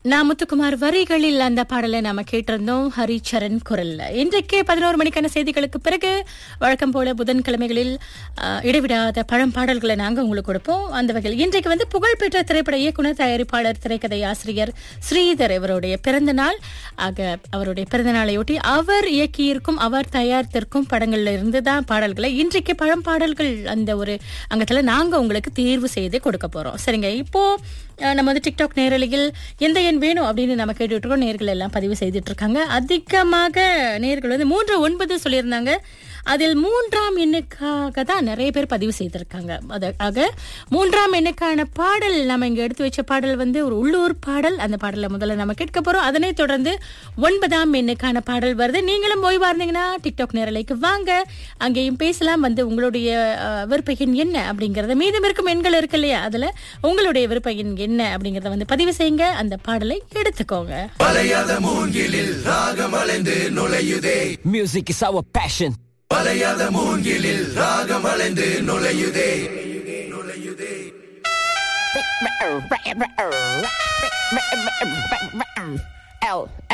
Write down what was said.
நான் முத்துக்குமார் வரிகளில் அந்த பாடலை நாம கேட்டிருந்தோம் ஹரிச்சரன் குரல்ல இன்றைக்கு பதினோரு மணிக்கான செய்திகளுக்கு பிறகு வழக்கம் போல புதன்கிழமைகளில் அஹ், இடைவிடாத பழம் பாடல்களை நாங்க உங்களுக்கு கொடுப்போம் அந்த வகையில் இன்றைக்கு வந்து புகழ்பெற்ற திரைப்பட இயக்குனர் தயாரிப்பாளர் திரைக்கதை ஆசிரியர் ஸ்ரீதர் இவருடைய பிறந்த நாள் ஆக அவருடைய பிறந்த நாளையொட்டி அவர் இயக்கியிருக்கும் அவர் தயாரித்திருக்கும் படங்கள்ல இருந்து தான் பாடல்களை இன்றைக்கு பழம் பாடல்கள் அந்த ஒரு அங்கத்துல நாங்க உங்களுக்கு தேர்வு செய்து கொடுக்க போறோம் சரிங்க இப்போ அஹ், நம்ம வந்து டிக்டாக் நேரலையில் எந்த எண் வேணும் அப்படின்னு நம்ம கேட்டுட்டு இருக்கோம் நேர்கள் எல்லாம் பதிவு செய்துட்டு இருக்காங்க அதிகமாக நேர்கள் வந்து மூன்று ஒன்பது சொல்லியிருந்தாங்க அதில் மூன்றாம் எண்ணுக்காக தான் நிறைய பேர் பதிவு செய்திருக்காங்க அது- ஆக மூன்றாம் எண்ணுக்கான பாடல் நம்ம இங்க எடுத்து வச்ச பாடல் வந்து ஒரு உள்ளூர் பாடல் அந்த பாடலை முதல்ல நம்ம கேட்க போறோம் அதனைத் தொடர்ந்து ஒன்பதாம் எண்ணுக்கான பாடல் வருது நீங்களும் ஓய்வா இருந்தீங்கன்னா டிக்டாக் நேரலைக்கு வாங்க அங்கேயும் பேசலாம் வந்து உங்களுடைய அஹ், விருப்ப எண் என்ன அப்படிங்கறத மீதம் இருக்கும் எண்கள் இருக்கு இல்லையா அதுல உங்களுடைய விருப்ப எண் என்ன அப்படிங்கறத வந்து பதிவு செய்யுங்க அந்த பாடலை எடுத்துக்கோங்க வளையாத மூங்கிலில் ராகம் அலைந்து நுழையுதே Music is our passion. வளையாத மூங்கிலில் ராகம் அலைந்து நுழையுதே L